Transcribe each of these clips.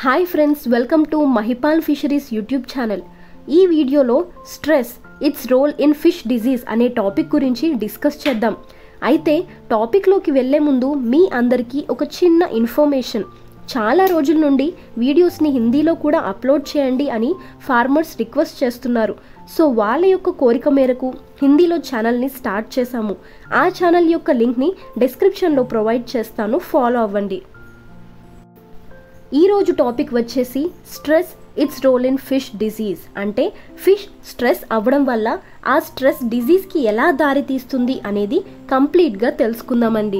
hi friends welcome to Mahipal fisheries YouTube channel ఈ వీడియోలో stress its role in fish disease అనే topic గురించి discuss చేద్దాం అయితే టాపిక్లోకి వెళ్ళే ముందు మీ అందరికీ ఒక చిన్న ఇన్ఫర్మేషన్ చాలా రోజుల నుండి వీడియోస్ని హిందీలో కూడా అప్లోడ్ చేయండి అని ఫార్మర్స్ రిక్వెస్ట్ చేస్తున్నారు సో వాళ్ళ యొక్క కోరిక మేరకు హిందీలో ఛానల్ని స్టార్ట్ చేశాము ఆ ఛానల్ యొక్క లింక్ని డిస్క్రిప్షన్లో ప్రొవైడ్ చేస్తాను ఫాలో అవ్వండి ఈరోజు టాపిక్ వచ్చేసి stress its role in fish disease అంటే ఫిష్ స్ట్రెస్ అవ్వడం వల్ల ఆ స్ట్రెస్ డిజీజ్కి ఎలా దారితీస్తుంది అనేది కంప్లీట్గా తెలుసుకుందామండి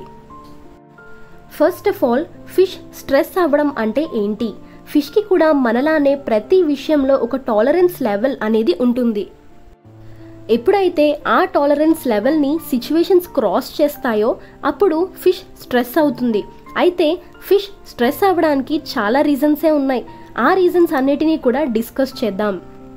first of all fish stress అవ్వడం అంటే ఏంటి ఫిష్కి కూడా మనలానే ప్రతి విషయంలో ఒక టాలరెన్స్ లెవెల్ అనేది ఉంటుంది ఎప్పుడైతే ఆ టాలరెన్స్ లెవెల్ని సిచ్యువేషన్స్ క్రాస్ చేస్తాయో అప్పుడు ఫిష్ స్ట్రెస్ అవుతుంది అయితే ఫిష్ స్ట్రెస్ అవ్వడానికి చాలా రీజన్సే ఉన్నాయి ఆ రీజన్స్ అన్నిటినీ కూడా డిస్కస్ చేద్దాం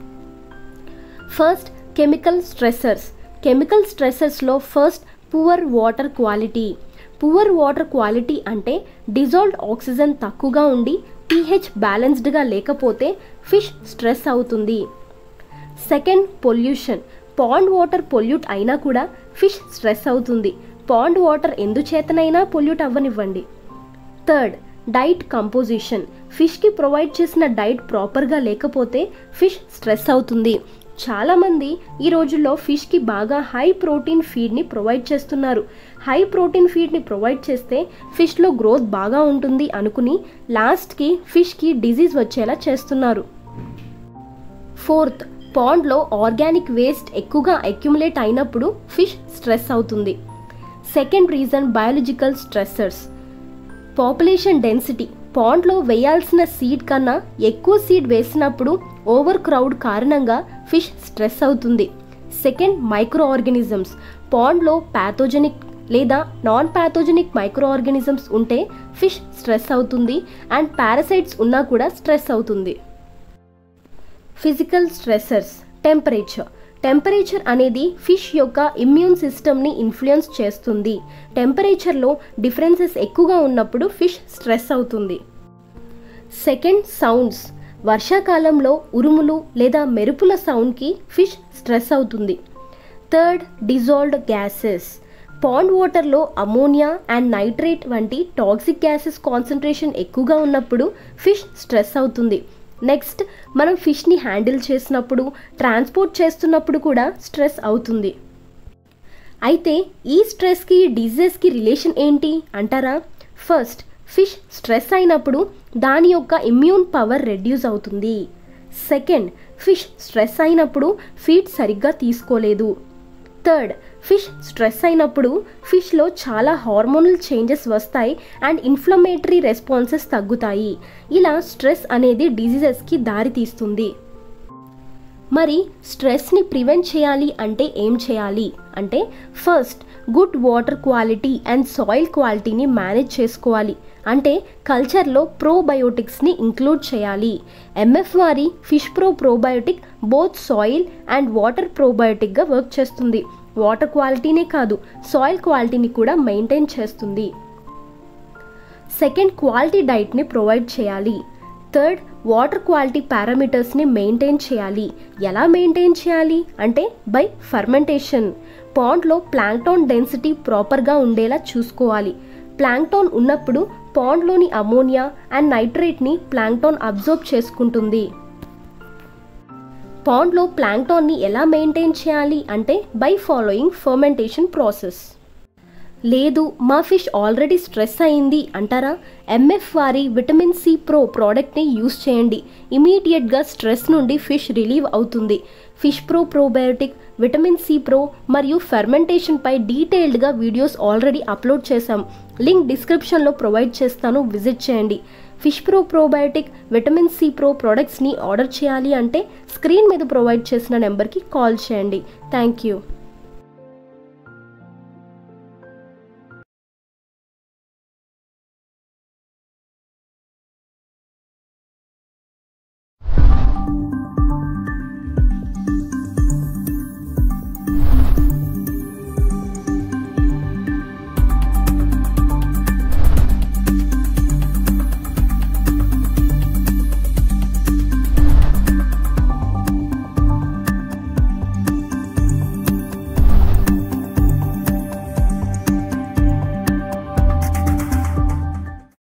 ఫస్ట్ కెమికల్ స్ట్రెసర్స్ కెమికల్ స్ట్రెసర్స్లో first poor water quality poor water quality అంటే డిజాల్వ్డ్ ఆక్సిజన్ తక్కువగా ఉండి పీహెచ్ బ్యాలెన్స్డ్గా లేకపోతే ఫిష్ స్ట్రెస్ అవుతుంది second pollution pond water pollute అయినా కూడా ఫిష్ స్ట్రెస్ అవుతుంది పాండ్ వాటర్ ఎందుచేతనైనా పొల్యూట్ అవ్వనివ్వండి థర్డ్ డైట్ కంపోజిషన్ ఫిష్కి ప్రొవైడ్ చేసిన డైట్ ప్రాపర్గా లేకపోతే ఫిష్ స్ట్రెస్ అవుతుంది చాలామంది ఈ రోజుల్లో ఫిష్కి బాగా హై ప్రోటీన్ ఫీడ్ని ప్రొవైడ్ చేస్తున్నారు హై ప్రోటీన్ ఫీడ్ని ప్రొవైడ్ చేస్తే ఫిష్లో గ్రోత్ బాగా ఉంటుంది అనుకుని లాస్ట్కి ఫిష్కి డిజీజ్ వచ్చేలా చేస్తున్నారు ఫోర్త్ పాండ్లో ఆర్గానిక్ వేస్ట్ ఎక్కువగా అక్యుములేట్ అయినప్పుడు ఫిష్ స్ట్రెస్ అవుతుంది second reason biological stressors population density పాండ్లో వేయాల్సిన సీడ్ కన్నా ఎక్కువ సీడ్ వేసినప్పుడు ఓవర్ క్రౌడ్ కారణంగా ఫిష్ స్ట్రెస్ అవుతుంది సెకండ్ మైక్రో ఆర్గానిజమ్స్ పాండ్లో ప్యాథోజెనిక్ లేదా నాన్ ప్యాథోజెనిక్ మైక్రో ఆర్గానిజమ్స్ ఉంటే ఫిష్ స్ట్రెస్ అవుతుంది అండ్ పారాసైట్స్ ఉన్నా కూడా స్ట్రెస్ అవుతుంది ఫిజికల్ స్ట్రెసర్స్ టెంపరేచర్ టెంపరేచర్ అనేది ఫిష్ యొక్క ఇమ్యూన్ సిస్టమ్ని ఇన్ఫ్లుయెన్స్ చేస్తుంది టెంపరేచర్లో డిఫరెన్సెస్ ఎక్కువగా ఉన్నప్పుడు ఫిష్ స్ట్రెస్ అవుతుంది సెకండ్ సౌండ్స్ వర్షాకాలంలో ఉరుములు లేదా మెరుపుల సౌండ్కి ఫిష్ స్ట్రెస్ అవుతుంది థర్డ్ డిజాల్వ్డ్ గ్యాసెస్ పాండ్ వాటర్లో అమోనియా అండ్ నైట్రేట్ వంటి టాక్సిక్ గ్యాసెస్ కాన్సన్ట్రేషన్ ఎక్కువగా ఉన్నప్పుడు ఫిష్ స్ట్రెస్ అవుతుంది నెక్స్ట్ మనం ఫిష్ని హ్యాండిల్ చేసినప్పుడు ట్రాన్స్పోర్ట్ చేస్తున్నప్పుడు కూడా స్ట్రెస్ అవుతుంది అయితే ఈ స్ట్రెస్కి డిజీజెస్కి రిలేషన్ ఏంటి అంటారా ఫస్ట్ ఫిష్ స్ట్రెస్ అయినప్పుడు దాని యొక్క ఇమ్యూన్ పవర్ రెడ్యూస్ అవుతుంది సెకండ్ ఫిష్ స్ట్రెస్ అయినప్పుడు ఫీడ్ సరిగ్గా తీసుకోలేదు థర్డ్ ఫిష్ స్ట్రెస్ అయినప్పుడు ఫిష్లో చాలా హార్మోనల్ చేంజెస్ వస్తాయి అండ్ ఇన్ఫ్లమేటరీ రెస్పాన్సెస్ తగ్గుతాయి ఇలా స్ట్రెస్ అనేది డిజీజెస్కి దారితీస్తుంది మరి స్ట్రెస్ని ప్రివెంట్ చేయాలి అంటే ఏం చేయాలి అంటే first good water quality and soil క్వాలిటీని మేనేజ్ చేసుకోవాలి అంటే కల్చర్లో ప్రోబయోటిక్స్ని ఇంక్లూడ్ చేయాలి ఎంఎఫ్ వారి fish pro probiotic both soil and water ప్రోబయోటిక్గా వర్క్ చేస్తుంది వాటర్ క్వాలిటీనే కాదు సాయిల్ క్వాలిటీని కూడా మెయింటైన్ చేస్తుంది సెకండ్ క్వాలిటీ డైట్ని ప్రొవైడ్ చేయాలి థర్డ్ వాటర్ క్వాలిటీ పారామీటర్స్ని మెయింటైన్ చేయాలి ఎలా మెయింటైన్ చేయాలి అంటే బై ఫర్మెంటేషన్ పాండ్లో ప్లాంక్టాన్ డెన్సిటీ ప్రాపర్గా ఉండేలా చూసుకోవాలి ప్లాంక్టాన్ ఉన్నప్పుడు పాండ్లోని అమోనియా అండ్ నైట్రేట్ని ప్లాంక్టాన్ అబ్జర్బ్ చేసుకుంటుంది పాండ్లో ప్లాంక్టాన్ని ఎలా మెయింటైన్ చేయాలి అంటే బై ఫాలోయింగ్ ఫర్మెంటేషన్ ప్రాసెస్ లేదు మా ఫిష్ ఆల్రెడీ స్ట్రెస్ అయింది అంటారా ఎంఎఫ్ వారి విటమిన్ సి ప్రో ప్రోడక్ట్ని యూస్ చేయండి ఇమీడియట్గా స్ట్రెస్ నుండి ఫిష్ రిలీవ్ అవుతుంది fish pro probiotic vitamin C pro మరియు ఫెర్మెంటేషన్పై డీటెయిల్డ్గా వీడియోస్ ఆల్రెడీ అప్లోడ్ చేశాం లింక్ డిస్క్రిప్షన్లో ప్రొవైడ్ చేస్తాను విజిట్ చేయండి fish pro probiotic vitamin C pro ప్రోడక్ట్స్ని ఆర్డర్ చేయాలి అంటే స్క్రీన్ మీద ప్రొవైడ్ చేసిన నెంబర్కి కాల్ చేయండి థ్యాంక్ యూ